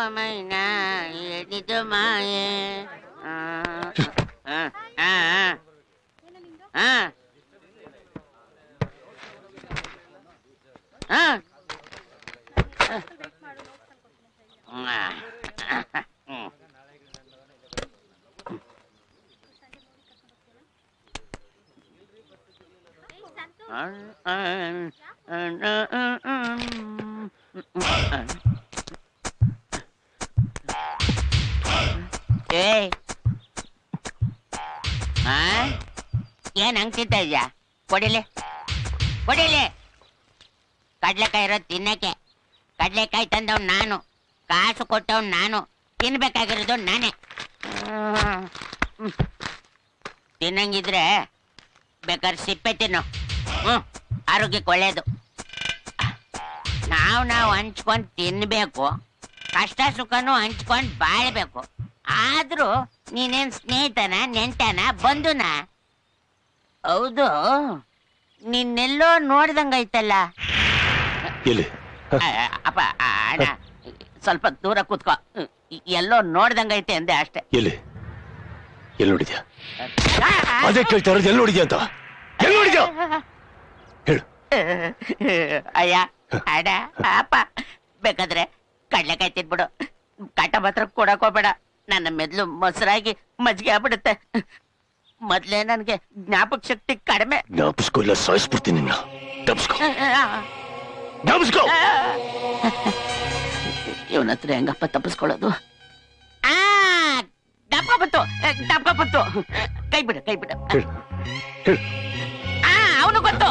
ಮೈನಾ ಎದಿದು ಮಾಯೆ ಆ, ಆ, ಆ, ಆ. ಆ. ಆ. ಹ್ಮ್. ಏಯ್ ಆ? ಏನ್ ಹಂಗ್ ತಿಂತ ಇದ್ಯಾ ಕೊಡಿಲಿ ಕೊಡಿಲಿ ಕಡ್ಲೆಕಾಯಿ ಇರೋದು ತಿನ್ನಕ್ಕೆ ಕಡ್ಲೆಕಾಯಿ ತಂದವ್ ನಾನು ಕಾಸು ಕೊಟ್ಟವ್ ನಾನು ತಿನ್ಬೇಕಾಗಿರೋದು ನಾನೇ ಹ್ಮ್. ತಿನ್ನಂಗಿದ್ರೆ ಬೇಕಾದ್ರೆ ಸಿಪ್ಪೆ ತಿನ್ನು ಹ್ಮ್ ಆರೋಗ್ಯಕ್ಕೆ ಒಳ್ಳೇದು ನಾವು ನಾವು ಹಂಚ್ಕೊಂಡು ತಿನ್ಬೇಕು ಕಷ್ಟ ಸುಖನೂ ಹಂಚ್ಕೊಂಡು ಬಾಳ್ಬೇಕು ಆದ್ರೂ ನೀನೇನ್ ಸ್ನೇಹಿತನ ನೆಂಟನ ಬಂಧುನ ಹೌದು ನಿನ್ನೆಲ್ಲೋ ನೋಡ್ದಂಗೈತಲ್ಲ ಎಲ್ಲಿ ಆ, ಅಪ್ಪ ಆ, ಅಣ್ಣ ಸ್ವಲ್ಪ ದೂರ ಕೂತ್ಕೋ ಎಲ್ಲೋ ನೋಡ್ದಂಗೈತೆ ಅಂದೆ ಅಷ್ಟೇ ಎಲ್ಲಿ ಎಲ್ಲಿ ನೋಡಿದ್ಯಾ ಅದೇ ಕೇಳ್ತಾ ಇರೋದು ಎಲ್ಲಿ ನೋಡಿದ್ಯಾ ಅಂತ ಎಲ್ಲಿ ನೋಡಿದ್ಯಾ ಹೇಳು ಅಯ್ಯ ಅಡ ಅಪ್ಪ ಬೇಕಾದ್ರೆ ಕಡ್ಲೆಕಾಯಿ ತಿನ್ಬಿಡು ಕಾಟ ಮಾತ್ರ ಕೊಡಕ್ ಹೋಗ್ಬೇಡ ನನ್ನ ಮೆದ್ಲು ಮೊಸರಾಗಿ ಮಜ್ಜಿಗೆ ಆಗ್ಬಿಡುತ್ತೆ ಮೊದ್ಲೇ ನನ್ಗೆ ಜ್ಞಾಪಕ ಶಕ್ತಿ ಕಡಿಮೆ ಜ್ಞಾಪಿಸ್ಕೊ ಇಲ್ಲ ಸಾಯಿಸ್ಬಿಡ್ತೀನಿ ನಿನ್ನ ಜ್ಞಾಪಿಸ್ಕೊ ಜ್ಞಾಪಿಸ್ಕೊ ಇವನ ಹತ್ರ ಹೆಂಗಪ್ಪ ತಪ್ಪಿಸ್ಕೊಳ್ಳೋದು ಆ ದಪ್ಪ ಬಂತು ದಪ್ಪ ಬಂತು ಕೈ ಬಿಡು ಕೈ ಬಿಡು ಹೇಳು ಹೇಳು ಆ ಅವನು ಗೊತ್ತು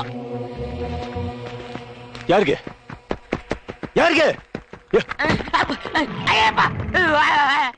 ಯಾರಿಗೆ ಯಾರಿಗೆ ಅಯ್ಯಪ್ಪ